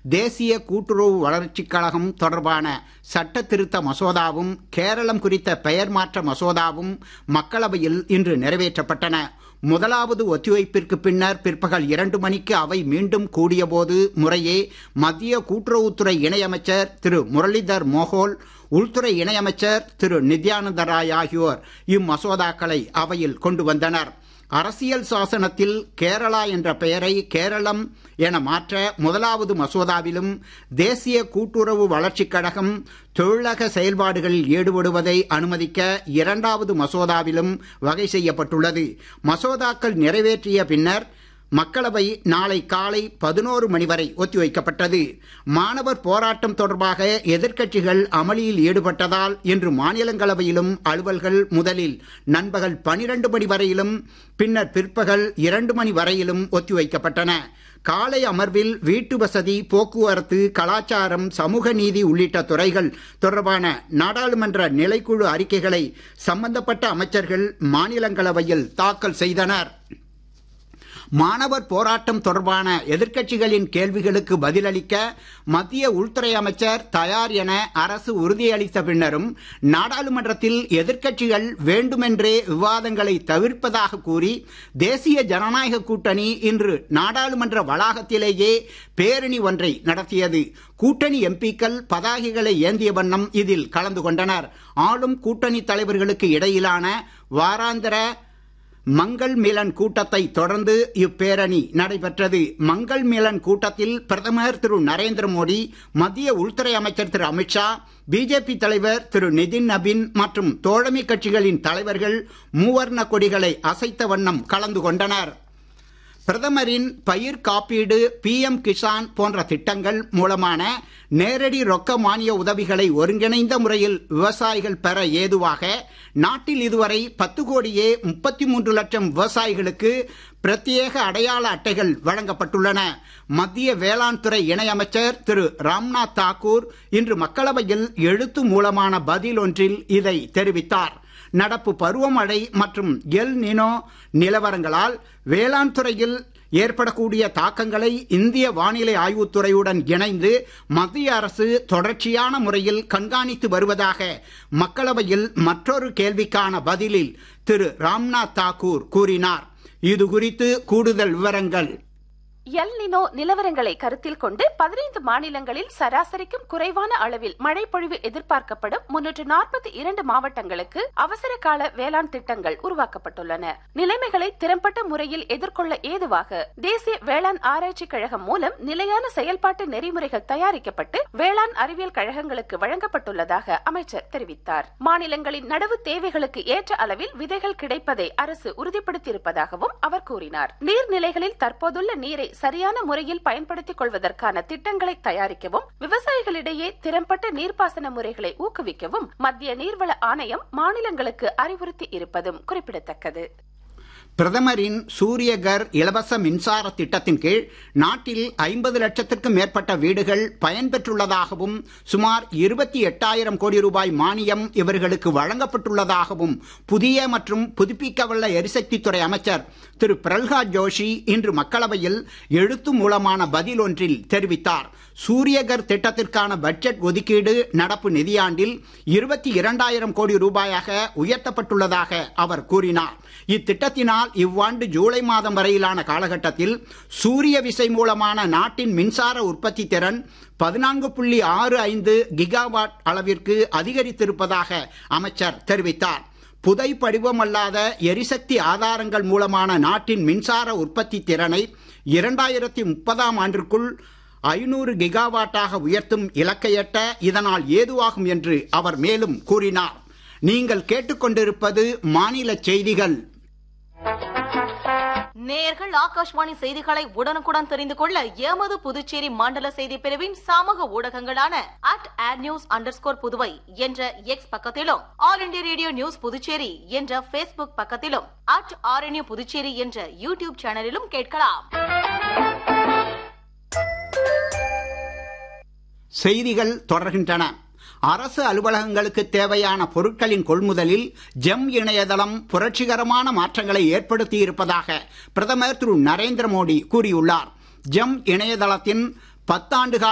தேசிய கூட்டுறவு வளர்ச்சிக் கழகம் தொடர்பான சட்ட திருத்த மசோதாவும் கேரளம் குறித்த பெயர் மாற்ற மசோதாவும் மக்களவையில் இன்று நிறைவேற்றப்பட்டன முதலாவது ஒத்திவைப்பிற்கு பின்னர் பிற்பகல் இரண்டு மணிக்கு அவை மீண்டும் கூடியபோது முறையே மத்திய கூட்டுறவுத்துறை இணையமைச்சர் திரு முரளிதர் மோகோல் உள்துறை இணையமைச்சர் திரு நித்யானந்த ராய் ஆகியோர் இம்மசோதாக்களை அவையில் கொண்டு வந்தனர் அரசியல் சாசனத்தில் கேரளா என்ற பெயரை கேரளம் என மாற்ற முதலாவது மசோதாவிலும் தேசிய கூட்டுறவு வளர்ச்சிக் கழகம் தொழிலக செயல்பாடுகளில் ஈடுபடுவதை அனுமதிக்க இரண்டாவது மசோதாவிலும் வகை செய்யப்பட்டுள்ளது மசோதாக்கள் நிறைவேற்றிய பின்னர் மக்களவை நாளை காலை பதினோரு மணி வரை ஒத்திவைக்கப்பட்டது மாணவர் போராட்டம் தொடர்பாக எதிர்க்கட்சிகள் அமளியில் ஈடுபட்டதால் இன்று மாநிலங்களவையிலும் அலுவல்கள் முதலில் நண்பகல் பனிரெண்டு மணி வரையிலும் பின்னர் பிற்பகல் இரண்டு மணி வரையிலும் ஒத்திவைக்கப்பட்டன காலை அமர்வில் வீட்டு வசதி போக்குவரத்து கலாச்சாரம் சமூக நீதி உள்ளிட்ட துறைகள் தொடர்பான நாடாளுமன்ற நிலைக்குழு அறிக்கைகளை சம்பந்தப்பட்ட அமைச்சர்கள் மாநிலங்களவையில் தாக்கல் செய்தனர் மாணவர் போராட்டம் தொடர்பான எதிர்க்கட்சிகளின் கேள்விகளுக்கு பதிலளிக்க மத்திய உள்துறை அமைச்சர் தயார் என அரசு உறுதியளித்த பின்னரும் நாடாளுமன்றத்தில் எதிர்க்கட்சிகள் வேண்டுமென்றே விவாதங்களை தவிர்ப்பதாக கூறி தேசிய ஜனநாயக கூட்டணி இன்று நாடாளுமன்ற வளாகத்திலேயே பேரணி ஒன்றை நடத்தியது கூட்டணி எம்பிக்கள் பதாகைகளை ஏந்திய வண்ணம் இதில் கலந்து கொண்டனர் ஆளும் கூட்டணி தலைவர்களுக்கு இடையிலான வாராந்திர மங்கள் மிலன் கூட்டத்தை தொடர்ந்து இப்பேரணி நடைபெற்றது மங்கள் மிலன் கூட்டத்தில் பிரதமர் திரு நரேந்திர மோடி மத்திய உள்துறை அமைச்சர் திரு அமித்ஷா பிஜேபி தலைவர் திரு நிதின் நபின் மற்றும் தோழமை கட்சிகளின் தலைவர்கள் மூவர்ண கொடிகளை அசைத்த வண்ணம் கலந்து கொண்டனர் பிரதமரின் பயிர் காப்பீடு பிஎம் கிசான் போன்ற திட்டங்கள் மூலமான நேரடி ரொக்க மானிய உதவிகளை ஒருங்கிணைந்த முறையில் விவசாயிகள் பெற ஏதுவாக நாட்டில் இதுவரை பத்து கோடியே முப்பத்தி மூன்று லட்சம் விவசாயிகளுக்கு பிரத்யேக அடையாள அட்டைகள் வழங்கப்பட்டுள்ளன மத்திய வேளாண் துறை இணையமைச்சர் திரு ராம்நாத் தாக்கூர் இன்று மக்களவையில் எழுத்து மூலமான பதில் ஒன்றில் இதை தெரிவித்தார் நடப்பு பருவமழை மற்றும் எல் நினோ நிலவரங்களால் வேளாண் துறையில் ஏற்படக்கூடிய தாக்கங்களை இந்திய வானிலை ஆய்வுத்துறையுடன் இணைந்து மத்திய அரசு தொடர்ச்சியான முறையில் கண்காணித்து வருவதாக மக்களவையில் மற்றொரு கேள்விக்கான பதிலில் திரு ராம்நாத் தாக்கூர் கூறினார் இது குறித்து கூடுதல் விவரங்கள் எல் நினோ நிலவரங்களை கருத்தில் கொண்டு பதினைந்து மாநிலங்களில் சராசரிக்கும் குறைவான அளவில் மழை பொழிவு எதிர்பார்க்கப்படும் முன்னூற்று நாற்பத்தி இரண்டு மாவட்டங்களுக்கு அவசர கால வேளாண் திட்டங்கள் உருவாக்கப்பட்டுள்ளன நிலைமைகளை திறம்பட்ட முறையில் எதிர்கொள்ள ஏதுவாக தேசிய வேளாண் ஆராய்ச்சி கழகம் மூலம் நிலையான செயல்பாட்டு நெறிமுறைகள் தயாரிக்கப்பட்டு வேளாண் அறிவியல் கழகங்களுக்கு வழங்கப்பட்டுள்ளதாக அமைச்சர் தெரிவித்தார் மாநிலங்களின் நடவு தேவைகளுக்கு ஏற்ற அளவில் விதைகள் கிடைப்பதை அரசு உறுதிப்படுத்தியிருப்பதாகவும் அவர் கூறினார் நீர்நிலைகளில் தற்போதுள்ள நீரை சரியான முறையில் பயன்படுத்திக் கொள்வதற்கான திட்டங்களை தயாரிக்கவும் விவசாயிகளிடையே திறம்பட்ட நீர்ப்பாசன முறைகளை ஊக்குவிக்கவும் மத்திய நீர்வள ஆணையம் மாநிலங்களுக்கு அறிவுறுத்தி இருப்பதும் குறிப்பிடத்தக்கது பிரதமரின் சூரியகர் இலவச மின்சார திட்டத்தின் கீழ் நாட்டில் ஐம்பது லட்சத்திற்கும் மேற்பட்ட வீடுகள் பயன்பெற்றுள்ளதாகவும் சுமார் இருபத்தி எட்டாயிரம் கோடி ரூபாய் மானியம் இவர்களுக்கு வழங்கப்பட்டுள்ளதாகவும் புதிய மற்றும் புதுப்பிக்கவல்ல எரிசக்தித்துறை அமைச்சர் திரு பிரல்ஹாத் ஜோஷி இன்று மக்களவையில் எழுத்து மூலமான பதில் ஒன்றில் தெரிவித்தார் சூரியகர் திட்டத்திற்கான பட்ஜெட் ஒதுக்கீடு நடப்பு நிதியாண்டில் இருபத்தி இரண்டாயிரம் கோடி ரூபாயாக உயர்த்தப்பட்டுள்ளதாக அவர் கூறினார் இத்திட்டத்தினால் இவ்வாண்டு ஜூலை மாதம் வரையிலான காலகட்டத்தில் சூரிய விசை மூலமான நாட்டின் மின்சார உற்பத்தி திறன் பதினான்கு புள்ளி ஆறு ஐந்து கிகாவாட் அளவிற்கு அதிகரித்திருப்பதாக அமைச்சர் தெரிவித்தார் புதை படிவமல்லாத எரிசக்தி ஆதாரங்கள் மூலமான நாட்டின் மின்சார உற்பத்தி திறனை இரண்டாயிரத்தி முப்பதாம் ஆண்டிற்குள் ஐநூறு கிகாவாட்டாக உயர்த்தும் இலக்கையட்ட இதனால் ஏதுவாகும் என்று அவர் மேலும் கூறினார் நீங்கள் கேட்டுக்கொண்டிருப்பது மாநில செய்திகள் நேயர்கள் ஆகாஷ்வாணி செய்திகளை உடனுக்குடன் தெரிந்து கொள்ள எமது புதுச்சேரி மண்டல செய்தி பிரிவின் சமூக ஊடகங்களான at AIR news under Puduvai என்ற எக்ஸ் பக்கத்திலும் All India Radio news Puducherry என்ற பேஸ்புக் பக்கத்திலும் அட் ஆர்என்யூ புதுச்சேரி என்ற யூடியூப் சேனலிலும் கேட்கலாம் செய்திகள் தொடர்கின்றன அரசு அலுவலகங்களுக்கு தேவையான பொருட்களின் கொள்முதலில் ஜெம் இணையதளம் புரட்சிகரமான மாற்றங்களை ஏற்படுத்தி இருப்பதாக பிரதமர் திரு நரேந்திர மோடி கூறியுள்ளார் ஜெம் இணையதளத்தின் பத்தாண்டு